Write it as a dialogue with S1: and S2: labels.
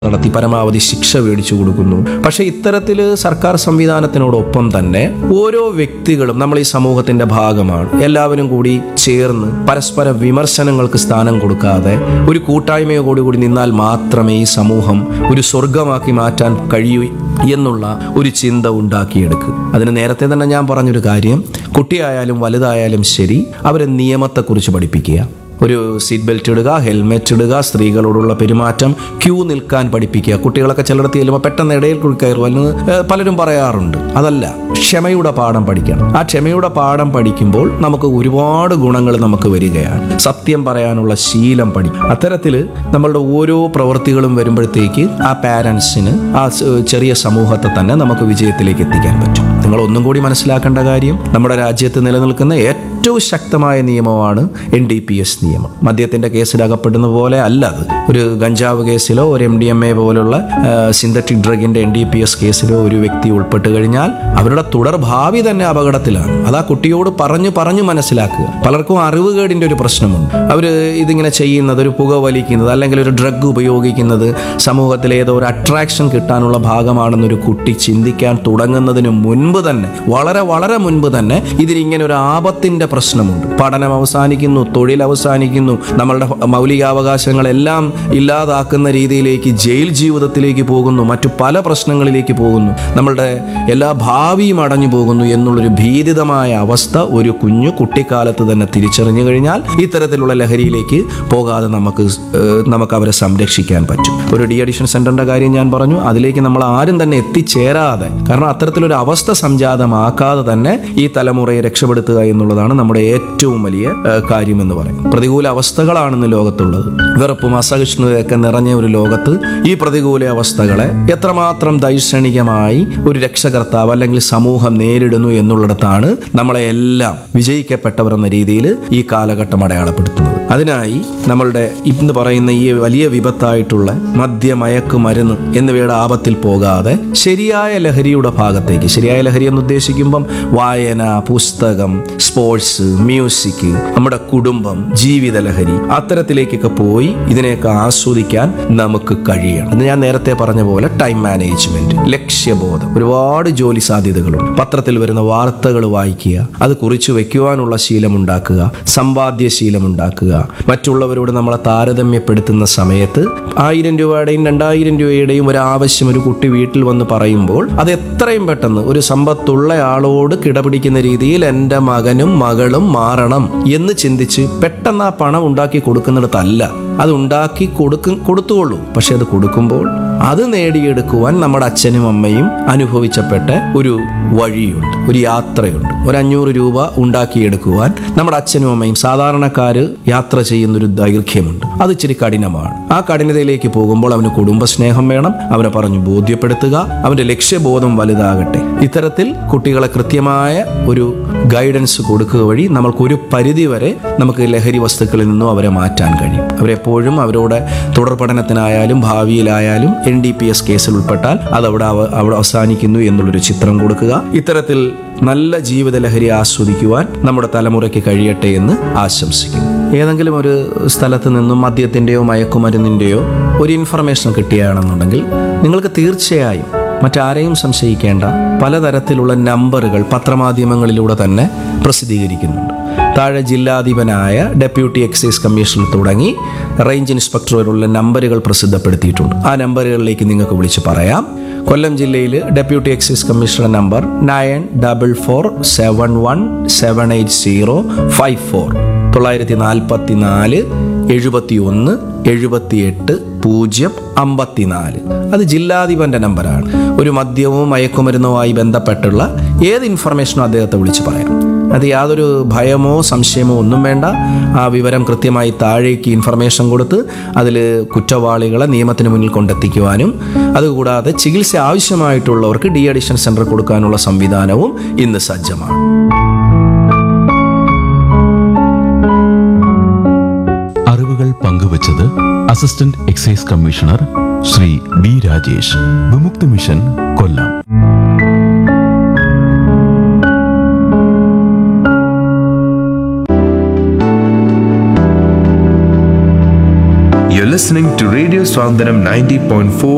S1: നടത്തി പരമാവധി ശിക്ഷ മേടിച്ചു കൊടുക്കുന്നു പക്ഷേ ഇത്തരത്തിൽ സർക്കാർ സംവിധാനത്തിനോടൊപ്പം തന്നെ ഓരോ വ്യക്തികളും നമ്മൾ ഈ സമൂഹത്തിന്റെ ഭാഗമാണ് എല്ലാവരും കൂടി ചേർന്ന് പരസ്പര വിമർശനങ്ങൾക്ക് സ്ഥാനം കൊടുക്കാതെ ഒരു കൂട്ടായ്മയോടുകൂടി കൂടി നിന്നാൽ മാത്രമേ ഈ സമൂഹം ഒരു സ്വർഗമാക്കി മാറ്റാൻ കഴിയൂ എന്നുള്ള ഒരു ചിന്ത ഉണ്ടാക്കിയെടുക്കുക അതിന് നേരത്തെ തന്നെ ഞാൻ പറഞ്ഞൊരു കാര്യം കുട്ടിയായാലും വലുതായാലും ശരി അവരെ നിയമത്തെക്കുറിച്ച് പഠിപ്പിക്കുക ഒരു സീറ്റ് ബെൽറ്റ് ഇടുക ഹെൽമെറ്റ് ഇടുക സ്ത്രീകളോടുള്ള പെരുമാറ്റം ക്യൂ നിൽക്കാൻ പഠിപ്പിക്കുക കുട്ടികളൊക്കെ ചിലയിടത്ത് ചെല്ലുമ്പോൾ പെട്ടെന്ന് ഇടയിൽ കൂടി കയറും എന്ന് ഏഹ്, പലരും പറയാറുണ്ട് അതല്ല ക്ഷമയുടെ പാഠം പഠിക്കണം ആ ക്ഷമയുടെ പാഠം പഠിക്കുമ്പോൾ നമുക്ക് ഒരുപാട് ഗുണങ്ങൾ നമുക്ക് വരികയാണ് സത്യം പറയാനുള്ള ശീലം പഠിക്കും അത്തരത്തിൽ നമ്മളുടെ ഓരോ പ്രവൃത്തികളും വരുമ്പോഴത്തേക്ക് ആ പാരൻസിന് ആ സ് ചെറിയ സമൂഹത്തെ തന്നെ നമുക്ക് വിജയത്തിലേക്ക് എത്തിക്കാൻ പറ്റും നിങ്ങൾ ഒന്നും കൂടി മനസ്സിലാക്കേണ്ട കാര്യം നമ്മുടെ രാജ്യത്ത് നിലനിൽക്കുന്ന ഏറ്റവും ശക്തമായ നിയമമാണ് എൻ ഡി പി എസ് നിയമം മദ്യത്തിന്റെ കേസിൽ അകപ്പെടുന്ന പോലെ അല്ല അത് ഒരു ഗഞ്ചാവ് കേസിലോ ഒരു എം ഡി എം എ പോലുള്ള സിന്തറ്റിക് ഡ്രഗിന്റെ എൻ ഡി പി എസ് കേസിലോ ഒരു വ്യക്തി ഉൾപ്പെട്ട് കഴിഞ്ഞാൽ അവരുടെ തുടർ ഭാവി തന്നെ അപകടത്തിലാണ് അത് ആ കുട്ടിയോട് പറഞ്ഞു പറഞ്ഞു മനസ്സിലാക്കുക പലർക്കും അറിവുകേടിന്റെ ഒരു പ്രശ്നമുണ്ട് അവർ ഇതിങ്ങനെ ചെയ്യുന്നത് ഒരു പുക വലിക്കുന്നത് അല്ലെങ്കിൽ ഒരു ഡ്രഗ് ഉപയോഗിക്കുന്നത് സമൂഹത്തിൽ ഏതോ ഒരു അട്രാക്ഷൻ കിട്ടാനുള്ള ഭാഗമാണെന്നൊരു കുട്ടി ചിന്തിക്കാൻ തുടങ്ങുന്നതിന് മുൻപ് തന്നെ വളരെ വളരെ മുൻപ് തന്നെ ഇതിനിങ്ങനെ ഒരു ആപത്തിന്റെ പ്രശ്നമുണ്ട് പഠനം അവസാനിക്കുന്നു തൊഴിൽ അവസാനിക്കുന്നു നമ്മളുടെ മൗലികാവകാശങ്ങളെല്ലാം ഇല്ലാതാക്കുന്ന രീതിയിലേക്ക് ജയിൽ ജീവിതത്തിലേക്ക് പോകുന്നു മറ്റു പല പ്രശ്നങ്ങളിലേക്ക് പോകുന്നു നമ്മളുടെ എല്ലാ ഭാവിയും അടഞ്ഞു പോകുന്നു എന്നുള്ളൊരു ഭീതിതമായ അവസ്ഥ ഒരു കുഞ്ഞു കുട്ടിക്കാലത്ത് തന്നെ തിരിച്ചറിഞ്ഞു കഴിഞ്ഞാൽ ഇത്തരത്തിലുള്ള ലഹരിയിലേക്ക് പോകാതെ നമുക്ക് ഏഹ്, നമുക്ക് അവരെ സംരക്ഷിക്കാൻ പറ്റും ഒരു ഡി അഡിഷൻ സെന്ററിന്റെ കാര്യം ഞാൻ പറഞ്ഞു അതിലേക്ക് നമ്മൾ ആരും തന്നെ എത്തിച്ചേരാതെ കാരണം അത്തരത്തിലൊരു അവസ്ഥ സംജാതമാക്കാതെ തന്നെ ഈ തലമുറയെ രക്ഷപ്പെടുത്തുക എന്നുള്ളതാണ് നമ്മുടെ ഏറ്റവും വലിയ ഏഹ്, കാര്യമെന്ന് പറയും പ്രതികൂല അവസ്ഥകളാണെന്ന് ലോകത്തുള്ളത് വെറുപ്പും അസഹിഷ്ണുതയൊക്കെ നിറഞ്ഞ ഒരു ലോകത്ത് ഈ പ്രതികൂല അവസ്ഥകളെ എത്രമാത്രം ദൈക്ഷണികമായി ഒരു രക്ഷകർത്താവ് അല്ലെങ്കിൽ സമൂഹം നേരിടുന്നു എന്നുള്ളിടത്താണ് നമ്മളെ എല്ലാം വിജയിക്കപ്പെട്ടവർ എന്ന രീതിയിൽ ഈ കാലഘട്ടം അടയാളപ്പെടുത്തുന്നത് അതിനായി നമ്മളുടെ ഇന്ന് പറയുന്ന ഈ വലിയ വിപത്തായിട്ടുള്ള മദ്യമയക്ക് മരുന്ന് എന്നിവയുടെ ആപത്തിൽ പോകാതെ ശരിയായ ലഹരിയുടെ ഭാഗത്തേക്ക് ശരിയായ ലഹരി എന്ന് ഉദ്ദേശിക്കുമ്പം വായന പുസ്തകം സ്പോർട്സ് മ്യൂസിക് നമ്മുടെ കുടുംബം ജീവിത ലഹരി അത്തരത്തിലേക്കൊക്കെ പോയി ഇതിനെയൊക്കെ ആസ്വദിക്കാൻ നമുക്ക് കഴിയണം എന്ന് ഞാൻ നേരത്തെ പറഞ്ഞ പോലെ ടൈം മാനേജ്മെന്റ് ലക്ഷ്യബോധം ഒരുപാട് ജോലി സാധ്യതകളുണ്ട് പത്രത്തിൽ വരുന്ന വാർത്തകൾ വായിക്കുക അത് കുറിച്ചു വെക്കുവാനുള്ള ശീലമുണ്ടാക്കുക സമ്പാദ്യ ശീലമുണ്ടാക്കുക മറ്റുള്ളവരോട് നമ്മളെ താരതമ്യപ്പെടുത്തുന്ന സമയത്ത് ആയിരം രൂപയുടെയും രണ്ടായിരം രൂപയുടെയും ഒരു ആവശ്യം ഒരു കുട്ടി വീട്ടിൽ വന്ന് പറയുമ്പോൾ അത് എത്രയും പെട്ടെന്ന് ഒരു സമ്പത്തുള്ള ആളോട് കിടപിടിക്കുന്ന രീതിയിൽ എൻ്റെ മകനും മകളും മാറണം എന്ന് ചിന്തിച്ച് പെട്ടെന്ന് ആ പണം ഉണ്ടാക്കി കൊടുക്കുന്നിടത്തല്ല അത് ഉണ്ടാക്കി കൊടുക്കും കൊടുത്തുകൊള്ളൂ പക്ഷെ അത് കൊടുക്കുമ്പോൾ അത് നേടിയെടുക്കുവാൻ നമ്മുടെ അച്ഛനും അമ്മയും അനുഭവിച്ചപ്പെട്ട ഒരു വഴിയുണ്ട് ഒരു യാത്രയുണ്ട് ഒരു അഞ്ഞൂറ് രൂപ ഉണ്ടാക്കിയെടുക്കുവാൻ നമ്മുടെ അച്ഛനും അമ്മയും സാധാരണക്കാര് യാത്ര ചെയ്യുന്ന ഒരു ദൈർഘ്യമുണ്ട് അത് ഇച്ചിരി കഠിനമാണ് ആ കഠിനതയിലേക്ക് പോകുമ്പോൾ അവന് കുടുംബസ്നേഹം വേണം അവനെ പറഞ്ഞു ബോധ്യപ്പെടുത്തുക അവന്റെ ലക്ഷ്യബോധം വലുതാകട്ടെ ഇത്തരത്തിൽ കുട്ടികളെ കൃത്യമായ ഒരു ഗൈഡൻസ് കൊടുക്കുക വഴി നമ്മൾക്ക് ഒരു പരിധി വരെ നമുക്ക് ലഹരി വസ്തുക്കളിൽ നിന്നും അവരെ മാറ്റാൻ കഴിയും അവരെപ്പോഴും അവരോട് തുടർ പഠനത്തിനായാലും ഭാവിയിലായാലും എൻ ഡി പി എസ് കേസിൽ ഉൾപ്പെട്ടാൽ അത് അവിടെ അവ- അവിടെ അവസാനിക്കുന്നു എന്നുള്ളൊരു ചിത്രം കൊടുക്കുക ഇത്തരത്തിൽ നല്ല ജീവിത ലഹരി ആസ്വദിക്കുവാൻ നമ്മുടെ തലമുറയ്ക്ക് കഴിയട്ടെ എന്ന് ആശംസിക്കുന്നു ഏതെങ്കിലും ഒരു സ്ഥലത്ത് നിന്നും മദ്യത്തിൻ്റെയോ മയക്കുമരുന്നിൻ്റെയോ ഒരു ഇൻഫർമേഷൻ കിട്ടുകയാണെന്നുണ്ടെങ്കിൽ നിങ്ങൾക്ക് തീർച്ചയായും മറ്റാരെയും സംശയിക്കേണ്ട പലതരത്തിലുള്ള നമ്പറുകൾ പത്രമാധ്യമങ്ങളിലൂടെ തന്നെ പ്രസിദ്ധീകരിക്കുന്നുണ്ട് താഴെ ജില്ലാധിപനായ ഡെപ്യൂട്ടി എക്സൈസ് കമ്മീഷണർ തുടങ്ങി റേഞ്ച് ഇൻസ്പെക്ടർ വരെയുള്ള നമ്പറുകൾ പ്രസിദ്ധപ്പെടുത്തിയിട്ടുണ്ട് ആ നമ്പറുകളിലേക്ക് നിങ്ങൾക്ക് വിളിച്ച് പറയാം കൊല്ലം ജില്ലയിൽ deputy excise commissioner number nine double four seven one seven eight zero five four തൊള്ളായിരത്തി നാൽപ്പത്തി നാല് എഴുപത്തി ഒന്ന് എഴുപത്തിയെട്ട് പൂജ്യം അമ്പത്തിനാല് അത് ജില്ലാധിപന്റെ നമ്പറാണ് ഒരു മദ്യവും മയക്കുമരുന്നുമായി ബന്ധപ്പെട്ടുള്ള ഏത് ഇൻഫർമേഷനും അദ്ദേഹത്തെ വിളിച്ച് പറയാം അത് യാതൊരു ഭയമോ സംശയമോ ഒന്നും വേണ്ട ആ വിവരം കൃത്യമായി താഴേക്ക് ഇൻഫർമേഷൻ കൊടുത്ത് അതിൽ കുറ്റവാളികളെ നിയമത്തിന് മുന്നിൽ കൊണ്ടെത്തിക്കുവാനും അതുകൂടാതെ ചികിത്സ ആവശ്യമായിട്ടുള്ളവർക്ക് ഡി അഡിഷൻ സെന്റർ കൊടുക്കാനുള്ള സംവിധാനവും ഇന്ന് സജ്ജമാണ്
S2: അറിവുകൾ പങ്കുവച്ചത് assistant excise commissioner Shri B Rajesh Vimukthi mission Kollam
S3: You're listening to Radio Swandaram 90.4